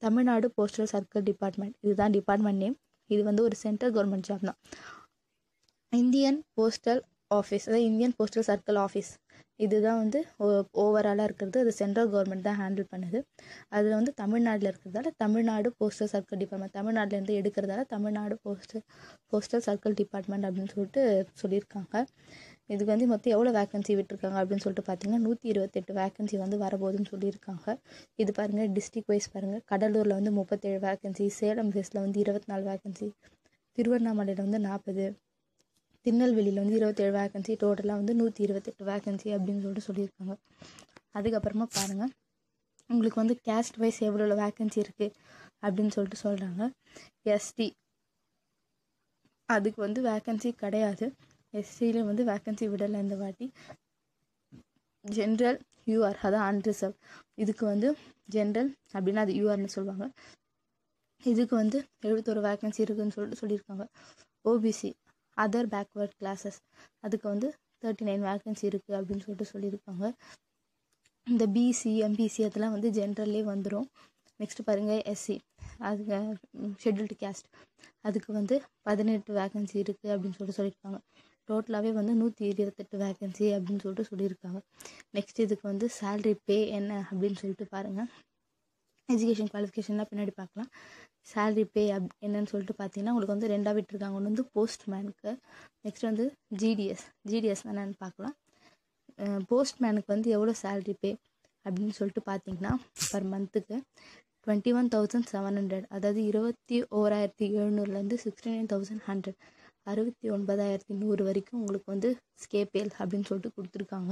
Tamil Nadu postal circle department இதுதான் department name இது வந்து ஒரு சென்ட்ரல் கவர்மெண்ட் ஜாப் தான் இந்தியன் போஸ்டல் ஆஃபீஸ் அதாவது இந்தியன் போஸ்டல் சர்க்கிள் ஆஃபீஸ் இதுதான் வந்து ஓவராலாக இருக்கிறது அது சென்ட்ரல் கவர்மெண்ட் தான் ஹேண்டில் பண்ணுது அதில் வந்து தமிழ்நாட்டில் இருக்கிறதால தமிழ்நாடு போஸ்டல் சர்க்கிள் டிபார்ட்மெண்ட் தமிழ்நாட்டிலேருந்து எடுக்கிறதால Tamil Nadu postal postal circle department அப்படின்னு சொல்லிட்டு சொல்லியிருக்காங்க இதுக்கு வந்து மொத்தம் எவ்வளோ வேக்கன்சி விட்டுருக்காங்க அப்படின்னு சொல்லிட்டு பார்த்தீங்கன்னா நூற்றி இருபத்தெட்டு வேக்கன்சி வந்து வரப்போகுதுன்னு சொல்லியிருக்காங்க இது பாருங்கள் டிஸ்ட்ரிக் வைஸ் பாருங்கள் கடலூரில் வந்து முப்பத்தேழு வேக்கன்சி சேலம் ஃபேஸில் வந்து இருபத்தி நாலு வேக்கன்சி திருவண்ணாமலையில் வந்து நாற்பது திருநெல்வேலியில் வந்து இருபத்தேழு வேக்கன்சி டோட்டலாக வந்து நூற்றி இருபத்தெட்டு வேக்கன்சி அப்படின்னு சொல்லிட்டு சொல்லியிருக்காங்க அதுக்கப்புறமா பாருங்கள் உங்களுக்கு வந்து கேஸ்ட் வைஸ் எவ்வளோ வேக்கன்சி இருக்குது அப்படின்னு சொல்லிட்டு சொல்கிறாங்க எஸ்டி அதுக்கு வந்து வேக்கன்சி கிடையாது எஸ்சியில் வந்து வேக்கன்சி விடலை இந்த வாட்டி ஜென்ரல் யூஆர் அதான் அன்ரிசர்வ் இதுக்கு வந்து ஜென்ரல் அப்படின்னா அது யூஆர்னு சொல்லுவாங்க இதுக்கு வந்து எழுபத்தொரு வேக்கன்சி இருக்குதுன்னு சொல்லிட்டு சொல்லியிருக்காங்க ஓபிசி அதர் பேக்வேர்ட் கிளாஸஸ் அதுக்கு வந்து தேர்ட்டி நைன் வேக்கன்சி இருக்குது அப்படின்னு சொல்லிட்டு சொல்லியிருக்காங்க இந்த பிசி எம்பிசி அதெல்லாம் வந்து ஜென்ரல்லே வந்துடும் நெக்ஸ்ட் பாருங்கள் எஸ்சி அதுக்கு ஷெட்யூல்டு கேஸ்ட் அதுக்கு வந்து பதினெட்டு வேக்கன்சி இருக்குது அப்படின்னு சொல்லிட்டு சொல்லியிருக்காங்க டோட்டலாகவே வந்து நூற்றி இருபத்தெட்டு வேக்கன்சி அப்படின்னு சொல்லிட்டு சொல்லியிருக்காங்க நெக்ஸ்ட் இதுக்கு வந்து சேல்ரி பே என்ன அப்படின்னு சொல்லிட்டு பாருங்கள் எஜுகேஷன் குவாலிஃபிகேஷன்லாம் பின்னாடி பார்க்கலாம் சேல்ரி பே அப் என்னன்னு சொல்லிட்டு பார்த்தீங்கன்னா உங்களுக்கு வந்து ரெண்டாக விட்டுருக்காங்க ஒன்று வந்து போஸ்ட்மேனுக்கு நெக்ஸ்ட் வந்து ஜிடிஎஸ் ஜிடிஎஸ் என்னன்னு பார்க்கலாம் போஸ்ட்மேனுக்கு வந்து எவ்வளோ சேல்ரி பே அப்படின்னு சொல்லிட்டு பார்த்தீங்கன்னா பர் மந்த்துக்கு twenty one thousand seven hundred அதாவது இருபத்தி ஓராயிரத்தி எழுநூறுலேருந்து சிக்ஸ்டி நைன் தௌசண்ட் ஹண்ட்ரட் அறுபத்தி ஒன்பதாயிரத்தி நூறு வரைக்கும் உங்களுக்கு வந்து ஸ்கேபேல் அப்படின்னு சொல்லிட்டு கொடுத்துருக்காங்க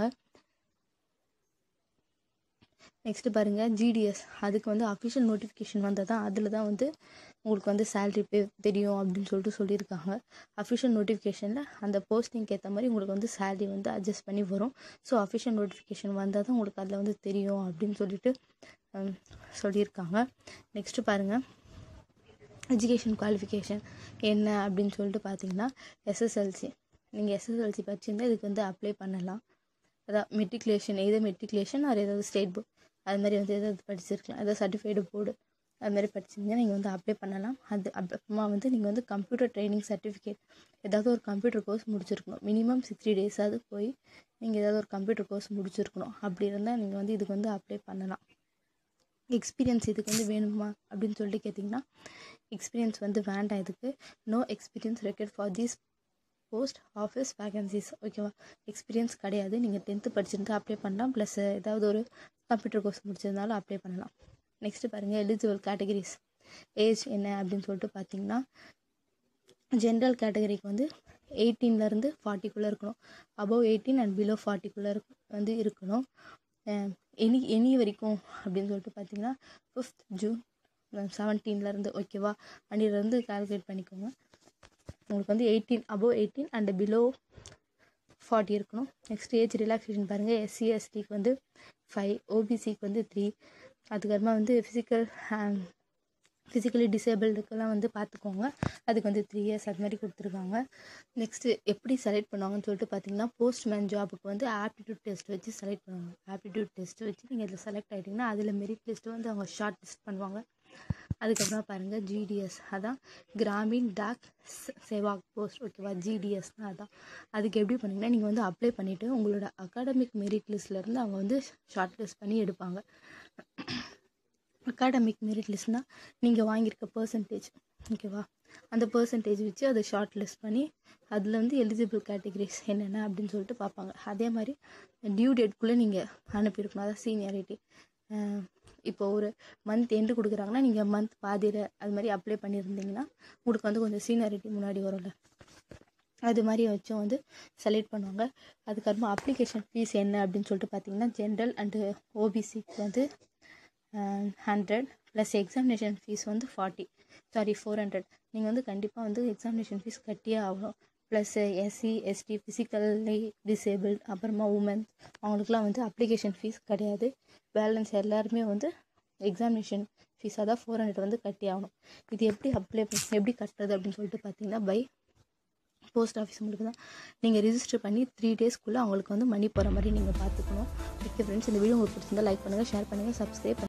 நெக்ஸ்ட்டு பாருங்கள் ஜிடிஎஸ் அதுக்கு வந்து அஃபிஷியல் நோட்டிஃபிகேஷன் வந்தால் தான் அதில் தான் வந்து உங்களுக்கு வந்து சேல்ரி பே தெரியும் அப்படின்னு சொல்லிட்டு சொல்லியிருக்காங்க அஃபிஷியல் நோட்டிஃபிகேஷனில் அந்த போஸ்டிங்க்கு ஏற்ற மாதிரி உங்களுக்கு வந்து சேல்ரி வந்து அட்ஜஸ்ட் பண்ணி வரும் ஸோ அஃபிஷியல் நோட்டிஃபிகேஷன் வந்தால் தான் உங்களுக்கு அதில் வந்து தெரியும் அப்படின்னு சொல்லிட்டு சொல்லியிருக்காங்க நெக்ஸ்ட்டு பாருங்கள் எஜுகேஷன் குவாலிஃபிகேஷன் என்ன அப்படின்னு சொல்லிட்டு பார்த்தீங்கன்னா எஸ்எஸ்எல்சி நீங்கள் எஸ்எஸ்எல்சி படிச்சிருந்தால் இதுக்கு வந்து அப்ளை பண்ணலாம் அதான் மெட்ரிகுலேஷன் எது மெட்ரிகுலேஷன் அது ஏதாவது ஸ்டேட் போர்ட் அது மாதிரி வந்து எதாவது படிச்சிருக்கலாம் ஏதாவது சர்டிஃபைடு போர்டு அது மாதிரி படிச்சிருந்தீங்கன்னா நீங்கள் வந்து அப்ளை பண்ணலாம் அது அப்புறமா வந்து நீங்கள் வந்து கம்ப்யூட்டர் ட்ரைனிங் சர்டிஃபிகேட் ஏதாவது ஒரு கம்ப்யூட்டர் கோர்ஸ் முடிச்சிருக்கணும் மினிமம் சிக்ஸ்டி டேஸாவது போய் நீங்கள் ஏதாவது ஒரு கம்ப்யூட்டர் கோர்ஸ் முடிச்சிருக்கணும் அப்படி இருந்தால் நீங்கள் வந்து இதுக்கு வந்து அப்ளை பண்ணலாம் எக்ஸ்பீரியன்ஸ் இதுக்கு வந்து வேணுமா அப்படின்னு சொல்லிட்டு கேட்டிங்கன்னா எக்ஸ்பீரியன்ஸ் வந்து வேண்டாம் இதுக்கு no experience recruit for these post office vacancies ஓகேவா எக்ஸ்பீரியன்ஸ் கிடையாது நீங்கள் டென்த்து படிச்சிருந்தா அப்ளை பண்ணலாம் ப்ளஸ் ஏதாவது ஒரு கம்ப்யூட்டர் கோர்ஸ் முடிச்சிருந்தாலும் அப்ளை பண்ணலாம் நெக்ஸ்ட்டு பாருங்கள் எலிஜிபிள் கேட்டகரிஸ் ஏஜ் என்ன அப்படின்னு சொல்லிட்டு பார்த்தீங்கன்னா ஜென்ரல் கேட்டகரிக்கு வந்து எயிட்டீன்லேருந்து ஃபார்ட்டிக்குள்ளே இருக்கணும் அபவ் எயிட்டீன் அண்ட் பிலோ ஃபார்ட்டிக்குள்ளே வந்து இருக்கணும் எனி எனி வரைக்கும் அப்படின்னு சொல்லிட்டு பார்த்தீங்கன்னா ஃபிஃப்த் ஜூன் செவன்டீன்லேருந்து ஓகேவா அன்னிலேருந்து கால்குலேட் பண்ணிக்கோங்க உங்களுக்கு வந்து eighteen above eighteen and below forty இருக்கணும் நெக்ஸ்ட் ஏஜ் ரிலாக்ஸேஷன் பாருங்கள் எஸ்சி எஸ்டிக்கு வந்து ஃபைவ் ஓபிசிக்கு வந்து த்ரீ அதுக்கப்புறமா வந்து ஃபிசிக்கல் ஃபிசிக்கலி டிசேபிள்டுக்கெல்லாம் வந்து பார்த்துக்கோங்க அதுக்கு வந்து த்ரீ இயர்ஸ் அது மாதிரி கொடுத்துருக்காங்க நெக்ஸ்ட்டு எப்படி செலக்ட் பண்ணுவாங்கன்னு சொல்லிட்டு பார்த்தீங்கன்னா போஸ்ட்மேன் ஜாபுக்கு வந்து ஆப்டிடியூட் டெஸ்ட் வச்சு செலக்ட் பண்ணுவாங்க ஆப்டிடியூட் டெஸ்ட் வச்சு நீங்கள் இதில் செலக்ட் ஆகிட்டிங்கன்னா அதில் மெரிட் லிஸ்ட்டு வந்து அவங்க ஷார்ட் லிஸ்ட் பண்ணுவாங்க அதுக்கப்புறம் பாருங்கள் ஜிடிஎஸ் அதான் கிராமின் டாக் சேவாக் போஸ்ட் ஓகேவா ஜிடிஎஸ்னால் அதான் அதுக்கு எப்படி பண்ணிங்கன்னா நீங்கள் வந்து அப்ளை பண்ணிவிட்டு உங்களோட அகாடமிக் மெரிட் லிஸ்ட்லேருந்து அவங்க வந்து ஷார்ட் லிஸ்ட் பண்ணி எடுப்பாங்க அகாடமிக் மெரிட் லிஸ்ட்னால் நீங்கள் வாங்கியிருக்க பர்சன்டேஜ் ஓகேவா அந்த பர்சன்டேஜ் வச்சு அதை ஷார்ட் லிஸ்ட் பண்ணி அதில் வந்து எலிஜிபிள் கேட்டகரிஸ் என்னென்ன அப்படின்னு சொல்லிட்டு பார்ப்பாங்க அதே மாதிரி டியூ டேட்குள்ளே நீங்கள் அனுப்பியிருக்கணும் அதான் சீனியாரிட்டி இப்போ ஒரு மந்த் எண்டு கொடுக்குறாங்கன்னா நீங்கள் மந்த் பாதியில் அது மாதிரி அப்ளை பண்ணியிருந்தீங்கன்னா உங்களுக்கு வந்து கொஞ்சம் சீனியாரிட்டி முன்னாடி வரும்ல அது மாதிரி வச்சும் வந்து செலக்ட் பண்ணுவாங்க அதுக்கப்புறமா அப்ளிகேஷன் ஃபீஸ் என்ன அப்படின்னு சொல்லிட்டு பார்த்தீங்கன்னா ஜென்ரல் அண்டு ஓபிசிக்கு வந்து ஹண்ட்ரட் ப்ளஸ் எக்ஸாமினேஷன் ஃபீஸ் வந்து ஃபார்ட்டி சாரி ஃபோர் ஹண்ட்ரட் நீங்கள் வந்து கண்டிப்பாக வந்து எக்ஸாமினேஷன் ஃபீஸ் கட்டியே ஆகணும் plus SC ST physically disable அப்புறமா உமன்ஸ் அவங்களுக்குலாம் வந்து அப்ளிகேஷன் ஃபீஸ் கிடையாது பேலன்ஸ் எல்லாருமே வந்து எக்ஸாமினேஷன் ஃபீஸாக தான் ஃபோர் ஹண்ட்ரட் வந்து கட்டி ஆகணும் இது எப்படி அப்ளை எப்படி கட்டுறது அப்படின்னு சொல்லிட்டு பார்த்தீங்கன்னா பை போஸ்ட் ஆஃபீஸ் உங்களுக்கு தான் நீங்கள் ரிஜிஸ்டர் பண்ணி த்ரீ டேஸ்க்குள்ளே அவங்களுக்கு வந்து மணி போகிற மாதிரி நீங்கள் பார்த்துக்கணும் ஓகே ஃப்ரெண்ட்ஸ் இந்த வீடியோ உங்களுக்கு பிடிச்சிருந்தா லைக் பண்ணுங்கள் ஷேர் பண்ணுங்கள் சப்ஸ்கிரைப்